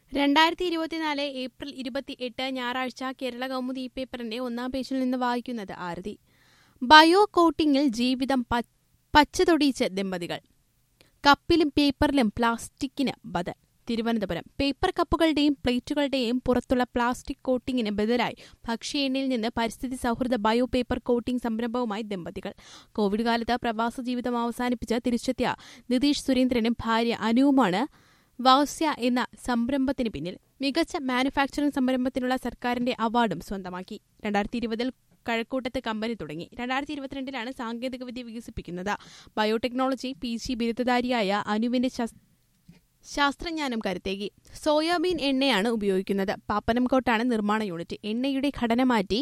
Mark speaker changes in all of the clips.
Speaker 1: രണ്ടായിരത്തി ഇരുപത്തിനാല് ഏപ്രിൽ ഇരുപത്തി എട്ട് ഞായറാഴ്ച കേരള കൗമുദി പേപ്പറിന്റെ ഒന്നാം പേജിൽ നിന്ന് വായിക്കുന്നത് ആരതി ബയോ കോട്ടിംഗിൽ ജീവിതം പ- പച്ചതൊടിയിച്ച് ദമ്പതികൾ കപ്പിലും പേപ്പറിലും പ്ലാസ്റ്റിക്കിന് ബദൽ തിരുവനന്തപുരം പേപ്പർ കപ്പുകളുടെയും പ്ലേറ്റുകളുടെയും പുറത്തുള്ള പ്ലാസ്റ്റിക് കോട്ടിങ്ങിന് ബദലായി ഭക്ഷ്യ എണ്ണയിൽ നിന്ന് പരിസ്ഥിതി സൗഹൃദ ബയോ പേപ്പർ കോട്ടിംഗ് സംരംഭവുമായി ദമ്പതികൾ കോവിഡ് കാലത്ത് പ്രവാസ ജീവിതം അവസാനിപ്പിച്ച് തിരിച്ചെത്തിയ നിതീഷ് സുരേന്ദ്രനും ഭാര്യ അനുവുമാണ് വാസ്യ എന്ന സംരംഭത്തിന് പിന്നിൽ മികച്ച മാനുഫാക്ചറിംഗ് സംരംഭത്തിനുള്ള സർക്കാരിന്റെ അവാർഡും സ്വന്തമാക്കി രണ്ടായിരത്തി ഇരുപതിൽ കഴക്കൂട്ടത്ത് കമ്പനി തുടങ്ങി രണ്ടായിരത്തി ഇരുപത്തിരണ്ടിലാണ് സാങ്കേതികവിദ്യ വികസിപ്പിക്കുന്നത് ബയോടെക്നോളജി പി ജി ബിരുദധാരിയായ അനുവിന്റെ ശാസ്- ശാസ്ത്രജ്ഞാനം കരുത്തേകി സോയാബീൻ എണ്ണയാണ് ഉപയോഗിക്കുന്നത് പാപ്പനംകോട്ടാണ് നിർമ്മാണ യൂണിറ്റ് എണ്ണയുടെ ഘടന മാറ്റി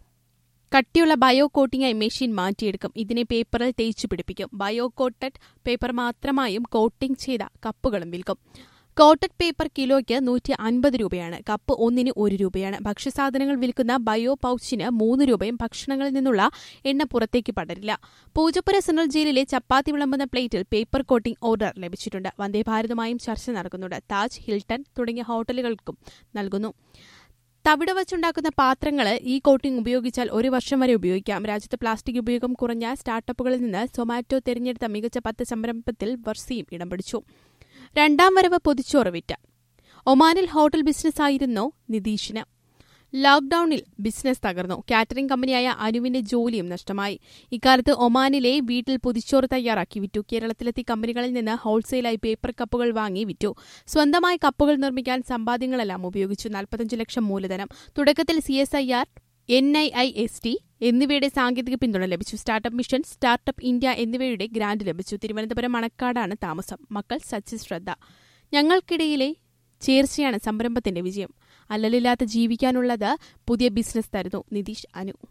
Speaker 1: കട്ടിയുള്ള ബയോ കോട്ടിംഗായി മെഷീൻ മാറ്റിയെടുക്കും ഇതിനെ പേപ്പറിൽ തേച്ചു പിടിപ്പിക്കും ബയോ കോട്ടഡ് പേപ്പർ മാത്രമായും കോട്ടിംഗ് ചെയ്ത കപ്പുകളും വിൽക്കും കോട്ടഡ് പേപ്പർ കിലോയ്ക്ക് നൂറ്റി അൻപത് രൂപയാണ് കപ്പ് ഒന്നിന് ഒരു രൂപയാണ് ഭക്ഷ്യസാധനങ്ങൾ വിൽക്കുന്ന ബയോ പൌച്ചിന് മൂന്ന് രൂപയും ഭക്ഷണങ്ങളിൽ നിന്നുള്ള എണ്ണ പുറത്തേക്ക് പടരില്ല പൂജപ്പുര സെൻട്രൽ ജയിലിലെ ചപ്പാത്തി വിളമ്പുന്ന പ്ലേറ്റിൽ പേപ്പർ കോട്ടിംഗ് ഓർഡർ ലഭിച്ചിട്ടുണ്ട് വന്ദേഭാരതുമായും ചർച്ച നടക്കുന്നുണ്ട് താജ് ഹിൽട്ടൺ തുടങ്ങിയ ഹോട്ടലുകൾക്കും നൽകുന്നു തവിട് വച്ചുണ്ടാക്കുന്ന പാത്രങ്ങൾ ഈ കോട്ടിംഗ് ഉപയോഗിച്ചാൽ ഒരു വർഷം വരെ ഉപയോഗിക്കാം രാജ്യത്ത് പ്ലാസ്റ്റിക് ഉപയോഗം കുറഞ്ഞ സ്റ്റാർട്ടപ്പുകളിൽ നിന്ന് സൊമാറ്റോ തിരഞ്ഞെടുത്ത മികച്ച പത്ത് സംരംഭത്തിൽ വർസിയും ഇടം പിടിച്ചു രണ്ടാം വരവ് പൊതിച്ചോറ് വിറ്റ് ഒമാനിൽ ഹോട്ടൽ ബിസിനസ്സായിരുന്നു നിതീഷിന് ലോക്ഡൌണിൽ ബിസിനസ് തകർന്നു കാറ്ററിംഗ് കമ്പനിയായ അനുവിന്റെ ജോലിയും നഷ്ടമായി ഇക്കാലത്ത് ഒമാനിലെ വീട്ടിൽ പൊതിച്ചോറ് തയ്യാറാക്കി വിറ്റു കേരളത്തിലെത്തി കമ്പനികളിൽ നിന്ന് ഹോൾസെയിലായി പേപ്പർ കപ്പുകൾ വാങ്ങി വിറ്റു സ്വന്തമായി കപ്പുകൾ നിർമ്മിക്കാൻ സമ്പാദ്യങ്ങളെല്ലാം ഉപയോഗിച്ചു നാൽപ്പത്തഞ്ച് ലക്ഷം മൂലധനം തുടക്കത്തിൽ C S I R N I I S T എന്നിവയുടെ സാങ്കേതിക പിന്തുണ ലഭിച്ചു സ്റ്റാർട്ടപ്പ് മിഷൻ സ്റ്റാർട്ടപ്പ് ഇന്ത്യ എന്നിവയുടെ ഗ്രാന്റ് ലഭിച്ചു തിരുവനന്തപുരം മണക്കാടാണ് താമസം മക്കൾ സച്ചി ശ്രദ്ധ ഞങ്ങൾക്കിടയിലെ ചേർച്ചയാണ് സംരംഭത്തിന്റെ വിജയം അല്ലലില്ലാത്ത ജീവിക്കാനുള്ളത് പുതിയ ബിസിനസ് തരുന്നു നിതീഷ് അനു